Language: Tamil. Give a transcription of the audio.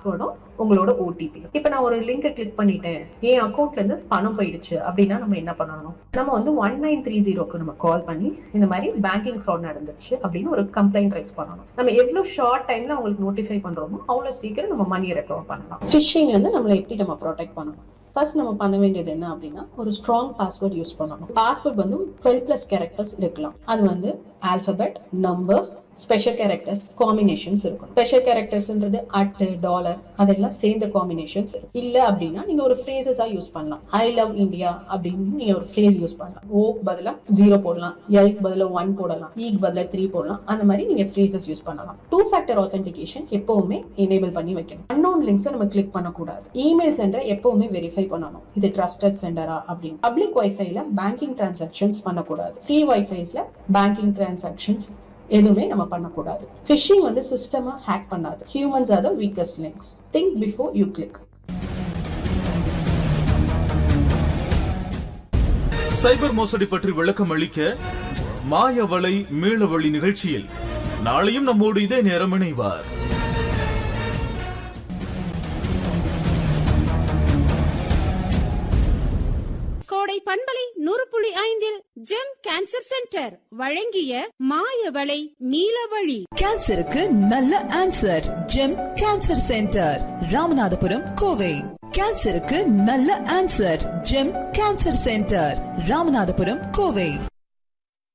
பாஸ்வேர்டும் உங்களோட ஓடிபி இப்ப நான் ஒரு லிங்கை கிளிக் பண்ணிட்டேன் என் அக்கௌண்ட்ல இருந்து பணம் போயிடுச்சு அப்படின்னா நம்ம என்ன பண்ணணும் நம்ம வந்து ஒன் நைன் த்ரீ ஜீரோக்கு நம்ம கால் பண்ணி இந்த மாதிரி பேங்கிங் ஃப்ராட் நடந்துருச்சு அப்படின்னு ஒரு கம்ப்ளைண்ட் ரைஸ் பண்ணணும் நம்ம எவ்வளவு ஷார்ட் டைம்ல அவங்களுக்கு நோட்டிஃபை பண்றோமோ அவ்வளவு சீக்கிரம் நம்ம மணியை ரெக்கவர் பண்ணலாம் ஃபிஷிங் வந்து நம்மளை எப்படி நம்ம ப்ரொடெக்ட் பண்ணணும் ஃபர்ஸ்ட் நம்ம பண்ண வேண்டியது என்ன அப்படின்னா ஒரு ஸ்ட்ராங் பாஸ்வேர்ட் யூஸ் பண்ணணும் பாஸ்வேர்ட் வந்து டுவெல் பிளஸ் கேரக்டர்ஸ் இருக்கலாம் அது வந்து alphabet numbers special characters combinations இருக்கும் ஸ்பெஷல் கேரக்டர்ஸ்ன்றது அட் டாலர் அதெல்லாம் சேர்ந்த காம்பினேஷன்ஸ் இல்ல அப்படின்னா நீங்க ஒரு ஃப்ரேசஸா யூஸ் பண்ணலாம் ஐ லவ் இந்தியா அப்படின்னு நீங்க ஒரு ஃப்ரேஸ் யூஸ் பண்ணலாம் ஓ பதிலா ஜீரோ போடலாம் எல்க்கு பதிலா ஒன் போடலாம் ஈக்கு பதிலா த்ரீ போடலாம் அந்த மாதிரி நீங்க ஃப்ரேசஸ் யூஸ் பண்ணலாம் டூ ஃபேக்டர் ஆத்தென்டிகேஷன் எப்பவுமே எனேபிள் பண்ணி வைக்கணும் அன்னோன் லிங்க்ஸை நம்ம கிளிக் பண்ணக்கூடாது இமெயில் சென்டர் எப்பவுமே வெரிஃபை பண்ணணும் இது ட்ரஸ்டட் சென்டரா அப்படின்னு பப்ளிக் வைஃபைல பேங்கிங் டிரான்சாக்ஷன்ஸ் பண்ணக்கூடாது ஃப்ரீ வைஃபைஸ்ல பேங்கிங் டிரான்சாக்ஷன்ஸ் எதுவுமே நம்ம பண்ணக்கூடாது ஃபிஷிங் வந்து சிஸ்டமா ஹேக் பண்ணாது humans are the weakest links think before you click cyber மோசடி பற்றி விளக்கம் அளிக்க மாயவளை மீளவழி நிகழ்ச்சியில் நாளையும் நம்மோடு இதே நேரம் இணைவார் கோடை பண்பலை நூறு புள்ளி ஐந்தில் ஜெம் கேன்சர் சென்டர் வழங்கிய மாயவளை நீலவழி கேன்சருக்கு நல்ல answer Gem cancer centre Ramanathapuram Kovai கேன்சருக்கு நல்ல answer Gem cancer centre Ramanathapuram Kovai